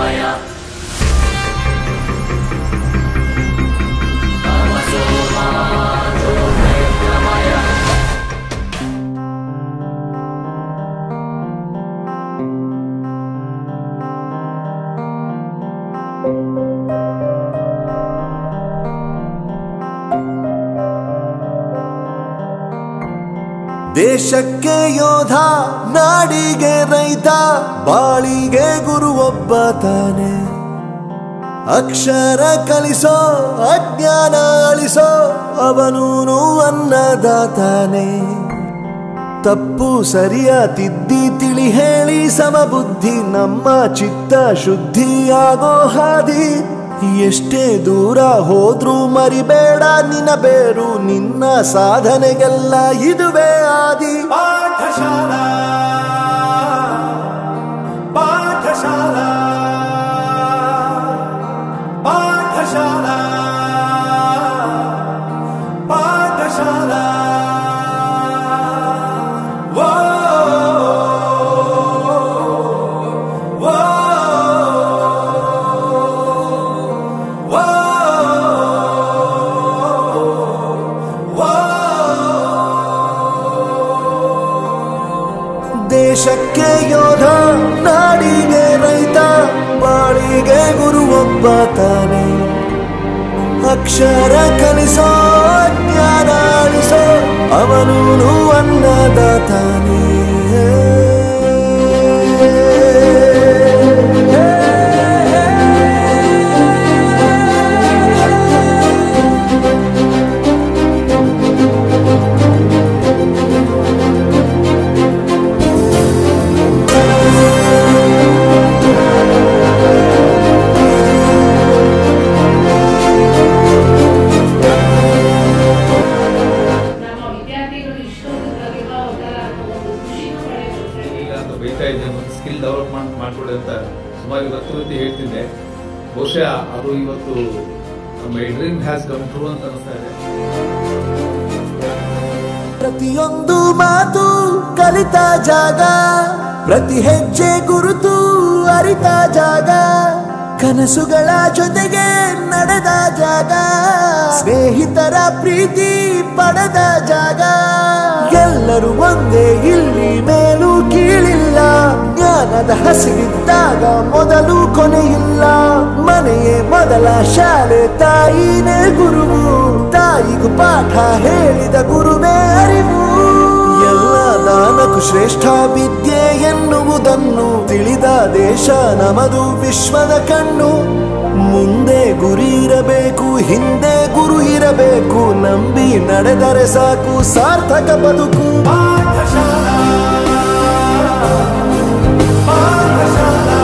ದೇಶಕ್ಕೆ ಯೋಧ ನಾಡಿಗೆ ರೈತ ಬಾಳಿಗೆ ಗುರು ಒಬ್ಬ ತಾನೆ ಅಕ್ಷರ ಕಲಿಸೋ ಅಜ್ಞಾನ ಅಳಿಸೋ ಅವನೂನು ಅನ್ನದಾತಾನೆ ತಪ್ಪು ಸರಿಯ ತಿದ್ದಿ ತಿಳಿ ಹೇಳಿ ಸಮಬುದ್ಧಿ ನಮ್ಮ ಚಿತ್ತ ಶುದ್ಧಿಯಾಗೋ ಹಾದಿ ಎಷ್ಟೇ ದೂರ ಹೋದ್ರೂ ಮರಿಬೇಡ ನಿನ್ನ ಬೇರು ನಿನ್ನ ಸಾಧನೆಗೆಲ್ಲ ಇದುವೇ ಆದಿ ಪಾಠಶಾಲಾ ಪಾಠಶಾಲಾ ಪಾಠಶಾಲಾ ಪಾಠಶಾಲಾ ವೋ ವೋ ದೇಶಕ್ಕೆ ಯೋಧ ನಾಡಿಗೆ ರೈತ ಬಾಳಿಗೆ ಗುರು ಒಬ್ಬ ತಾನೆ ಅಕ್ಷರ ಕಲಿಸೋ ಜ್ಞಾನ ಅಳಿಸೋ ಅವನೂನು ಅನ್ನದಾತಾನೆ ನಮ್ಮ ವಿದ್ಯಾರ್ಥಿಗಳು ಇಷ್ಟೊಂದು ಪ್ರತಿಭಾ ಒಂಥರ ಒಂದು ಖುಷಿನೂ ಪಡೆಯುತ್ತೆ ಈಗ ಅಂತ ಬೈತಾ ಇದ್ದೆ ಮತ್ತು ಸ್ಕಿಲ್ ಡೆವಲಪ್ಮೆಂಟ್ ಮಾಡ್ಕೊಡಿ ಅಂತ ಸುಮಾರು ಇವತ್ತು ರೀತಿ ಹೇಳ್ತಿದ್ದೆ ಬಹುಶಃ ಅದು ಇವತ್ತು ನಮ್ಮ ಡ್ರೀಮ್ ಹ್ಯಾಸ್ ಕಮ್ ಟ್ರೂ ಅಂತ ಅನಿಸ್ತಾ ಇದೆ ಪ್ರತಿಯೊಂದು ಮಾತು ಕಲಿತ ಜಾಗ ಪ್ರತಿ ಹೆಜ್ಜೆ ಗುರುತು ಅರಿತ ಜಾಗ ಕನಸುಗಳ ಜೊತೆಗೆ ನಡೆದ ಜಾಗ ಸ್ನೇಹಿತರ ಪ್ರೀತಿ ಪಡೆದ ಜಾಗ ಎಲ್ಲರೂ ಒಂದೇ ಇಲ್ಲಿ ಮೇಲೂ ಕೀಳಿಲ್ಲ ಜ್ಞಾನದ ಹಸಿವಿದ್ದಾಗ ಮೊದಲು ಕೊನೆಯಿಲ್ಲ ಮನೆಯೇ ಮೊದಲ ಶಾಲೆ ತಾಯಿನೇ ಗುರುವು ತಾಯಿಗೂ ಪಾಠ ಹೇಳಿದ ಗುರುವೇ ಅರಿವು ಎಲ್ಲ ದಾನಕ್ಕೂ ಶ್ರೇಷ್ಠ ವಿದ್ಯೆ ಎನ್ನುವುದನ್ನು ತಿಳಿದ ದೇಶ ನಮದು ವಿಶ್ವದ ಕಣ್ಣು ಮುಂದೆ ಗುರಿ ಇರಬೇಕು ಹಿಂದೆ ಗುರು ಇರಬೇಕು ನಂಬಿ ನಡೆದರೆ ಸಾಕು ಸಾರ್ಥಕ ಬದುಕು ಪಾಠಶಾಲಾ ಪಾಠಶಾಲಾ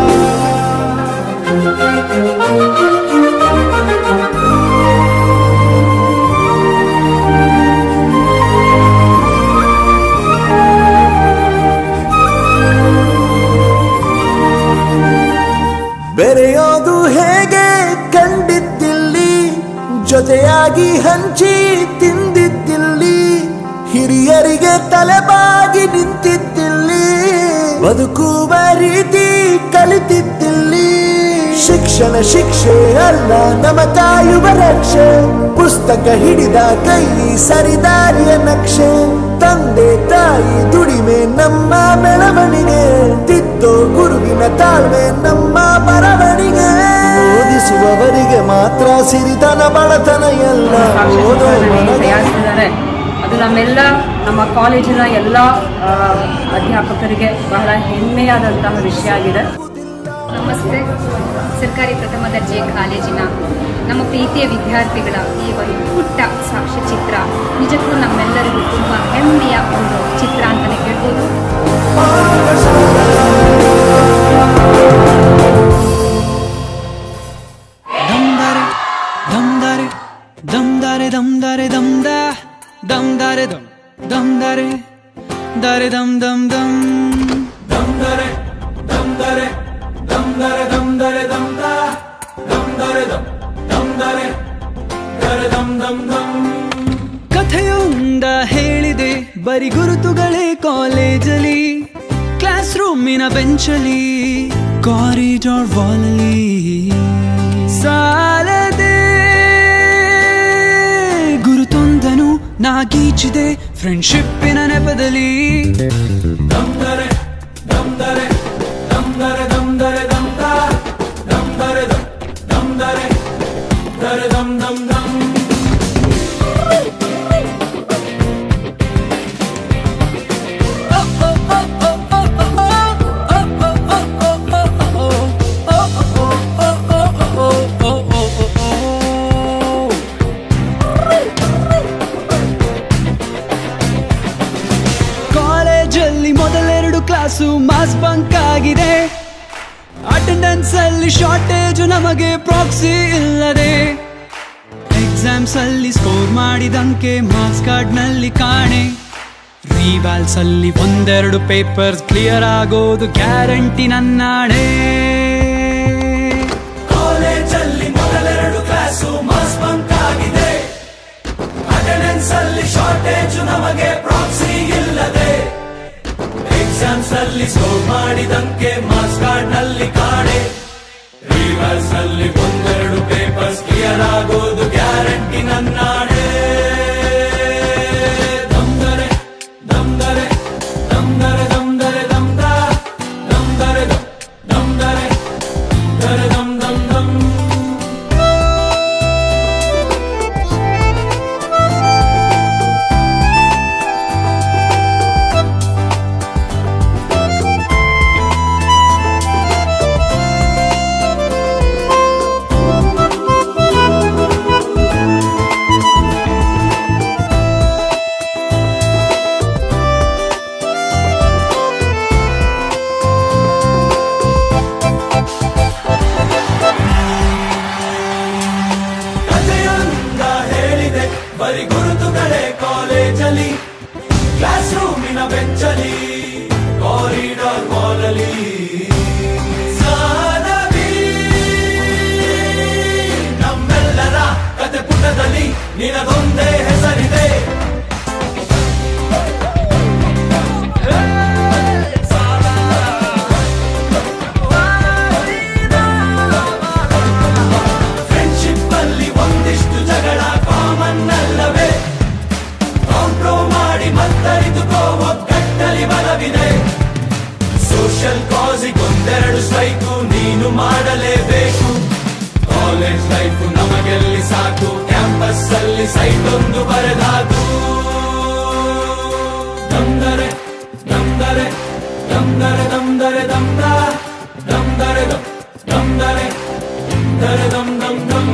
ಬೆರೆಯೋದು ಹೇಗೆ ಕಂಡಿದ್ದಿಲ್ಲಿ ಜೊತೆಯಾಗಿ ಹಂಚಿ ತಿಂದಿದ್ದಿಲ್ಲಿ ಹಿರಿಯರಿಗೆ ತಲೆಬಾಗಿ ನಿಂತಿದ್ದಿಲ್ಲಿ ಬದುಕುವ ರೀತಿ ಕಲಿತಿದ್ದಿಲ್ಲಿ ಶಿಕ್ಷಣ ಶಿಕ್ಷೆ ಅಲ್ಲ ನಮ ಕಾಯುವ ರಕ್ಷೆ ಪುಸ್ತಕ ಹಿಡಿದ ಕೈ ಸರಿದಾರಿಯ ನಕ್ಷೆ ತಂದೆ ತಾಯಿ ದುಡಿಮೆ ನಮ್ಮ ಬೆಳವಣಿಗೆ ತಿದ್ದೋ ಗುರುವಿನ ತಾಳ್ಮೆ ನಮ್ಮ ಬರವಣಿಗೆ ಓದಿಸುವವರಿಗೆ ಮಾತ್ರ ಸಿರಿತನ ಬಡತನ ಎಲ್ಲ ಓದೋ ಸಾಕ್ಷರತೆಗಳನ್ನು ಮನದ ತಯಾರಿಸಿದ್ದಾರೆ ಅದು ನಮ್ಮೆಲ್ಲ ನಮ್ಮ ಕಾಲೇಜಿನ ಎಲ್ಲ ಆ, ಅಧ್ಯಾಪಕರಿಗೆ ಬಹಳ ಹೆಮ್ಮೆಯಾದಂತಹ ವಿಷಯ ಆಗಿದೆ ನಮಸ್ತೆ ಸರ್ಕಾರಿ ಪ್ರಥಮ ದರ್ಜೆ ಕಾಲೇಜಿನ ನಮ್ಮ ಪ್ರೀತಿಯ ವಿದ್ಯಾರ್ಥಿಗಳ ಈ ಒಂದು ಪುಟ್ಟ ಸಾಕ್ಷ್ಯಚಿತ್ರ ನಿಜಕ್ಕೂ ನಮ್ಮೆಲ್ಲರಿಗೂ ತುಂಬ ಹೆಮ್ಮೆಯ ಒಂದು ಚಿತ್ರ ಅಂತಲೇ ಹೇಳ್ಬೋದು ದಮ್ದಾರೆ ದಮ್ದಾರೆ ದಮ್ದಾರೆ ದಮ್ದಾರೆ ದಮ್ದಾ ದಮ್ದಾರೆ ದಮ್ ದಮ್ದಾರೆ ದಾರೆ ದಮ್ ದಮ್ ದಮ್ ದಮ್ದರೆ ದಮ್ದರೆ ದಮ್ದರೆ ದಮ್ದರೆ ದಮ್ದ ದಮ್ದರೆ ದಮ್ ದಮ್ದರೆ ದರೆ ದಮ್ ದಮ್ ದಮ್ ಕಥೆಯೊಂದ ಹೇಳಿದೆ ಬರಿ ಗುರುತುಗಳೇ ಕಾಲೇಜಲ್ಲಿ ಕ್ಲಾಸ್ ರೂಮಿನ ಬೆಂಚಲಿ ಕಾರಿಡಾರ್ ವಾಲಲ್ಲಿ ಸಾಲದೆ ಗುರುತೊಂದನು ನಾಗೀಚಿದೆ ಫ್ರೆಂಡ್ಶಿಪ್ಪಿನ ನೆಪದಲ್ಲಿ ದಮ್ದರೆ ದಮ್ದರೆ ದಮ್ದರೆ ದಮ್ದರೆ ದಮ್ದ ದಮ್ದರೆ ದಮ್ ದಮ್ದರೆ ದರೆ ದಮ್ ದಮ್ ದಮ್ ಕಾಲೇಜಲ್ಲಿ ಮೊದಲೆರಡು ಕ್ಲಾಸು ಮಾಸ್ ಬಂಕ್ ಆಗಿದೆ ಅಟೆಂಡೆನ್ಸ್ ಅಲ್ಲಿ ಶಾರ್ಟೇಜ್ ನಮಗೆ ಪ್ರಾಕ್ಸಿ ಇಲ್ಲದೆ ಎಕ್ಸಾಮ್ಸ್ ಅಲ್ಲಿ ಸ್ಕೋರ್ ಮಾಡಿದಂಕೆ ಮಾರ್ಕ್ಸ್ ಕಾರ್ಡ್ ನಲ್ಲಿ ಕಾಣೆ ರಿವಾಲ್ಸ್ ಅಲ್ಲಿ ಒಂದೆರಡು ಪೇಪರ್ಸ್ ಕ್ಲಿಯರ್ ಆಗೋದು ಗ್ಯಾರಂಟಿ ನನ್ನಾಣೆ ಕಾಲೇಜಲ್ಲಿ ಮೊದಲೆರಡು ಕ್ಲಾಸು ಮಾಸ್ ಬಂಕ್ ಆಗಿದೆ ಅಟೆಂಡೆನ್ಸ್ ಅಲ್ಲಿ ಶಾರ್ಟೇಜ್ ನಮಗೆ ಪ್ರಾಕ್ಸಿ ಇಲ್ಲದೆ ಎಕ್ಸಾಮ್ಸ್ ಅಲ್ಲಿ ಸ್ಕೋರ್ ಮಾಡಿದಂಕೆ ಮಾರ್ಕ್ಸ್ ಕಾರ್ಡ್ ನಲ್ಲಿ ಕಾಣೆ ರಿವರ್ಸ್ ಅಲ್ಲಿ ಒಂದೆರಡು ಪೇಪರ್ಸ್ ಕ್ಲಿಯರ್ ಆಗೋದು ಗ್ಯಾರಂಟಿ ನನ್ನಾಣೆ ದಮ್ದರೆ ದಮ್ದರೆ ದಮ್ದರೆ ದಮ್ದರೆ ದಮ್ದ ದಮ್ದರೆ ದಮ್ ದಮ್ದರೆ ದರೆ ದಮ್ ದಮ್ ದಮ್ ಕಥೆಯೊಂದ ಹೇಳಿದೆ ಬರಿ ಗುರುತುಗಳೇ ಕಾಲೇಜಲ್ಲಿ ಕ್ಲಾಸ್ ರೂಮಿನ ಬೆಂಚಲಿ ಕಾರಿಡಾರ್ ವಾಲಲಿ ಸಾನವಿ ನಮ್ಮೆಲ್ಲರ ಕತೆ ಪುಟದಲ್ಲಿ ನಿನಗೊಂದೇ ಹೆಸರಿದೆ ಫ್ರೆಂಡ್ಶಿಪ್ ಅಲ್ಲಿ ಒಂದಿಷ್ಟು ಜಗಳ ಕಾಮನ್ ಅಲ್ಲವೇ ಕಾಂಪ್ರೋ ಮಾಡಿ ಮತ್ತರಿದುಕೋ ಒಗ್ಗಟ್ಟಲಿ ಬಲವಿದೆ ಸೋಷಿಯಲ್ ಕಾಸಿಗೊಂದೆರಡು ಸ್ಟ್ರೈಕು ನೀನು ಮಾಡಲೇಬೇಕು ಕಾಲೇಜ್ ಲೈಫ್ ನಮಗೆಲ್ಲಿ ಸಾಕು ಕ್ಯಾಂಪಸ್ ಅಲ್ಲಿ ಸೈಟ್ ಒಂದು ಬರೆದಾಕು ದಮ್ದರೆ ದಮ್ದರೆ ದಮ್ದರೆ ದಮ್ದರೆ ದಮ್ದ ದಮ್ದರೆ ದಮ್ ದಮ್ದರೆ ದರೆ ದಮ್ ದಮ್ ದಮ್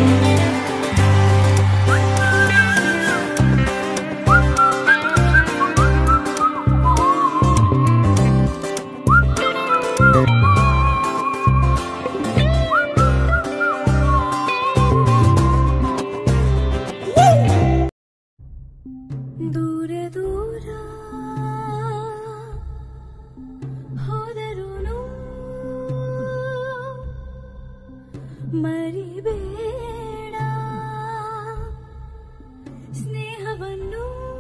ದೂರ ದೂರ ಹೋದರುನು ಮರಿಬೇಡ ಸ್ನೇಹವನ್ನು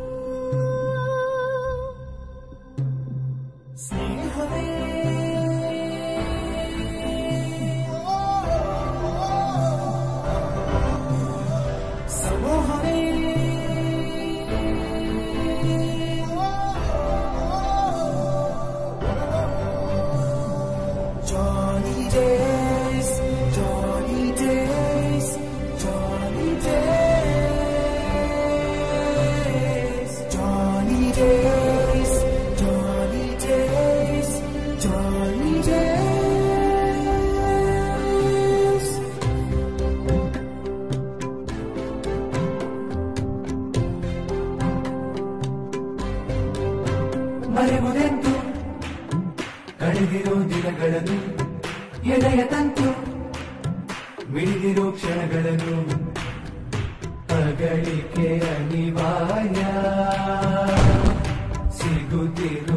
ಸ್ನೇಹವೇ ಸಮೂಹವೇ Johnny days, Johnny days, Johnny days, Johnny days, Johnny days, Johnny days. ಮರೆವುದೆಂತು ಕಳೆದಿರೋ ದಿನಗಳನ್ನು ಎದೆಯ ತಂತು ಮಿಡಿದಿರೋ ಕ್ಷಣಗಳನ್ನು ಅಗಳಿಕೆ ಅನಿವಾರ್ಯ ಸಿಗುತ್ತಿರೋ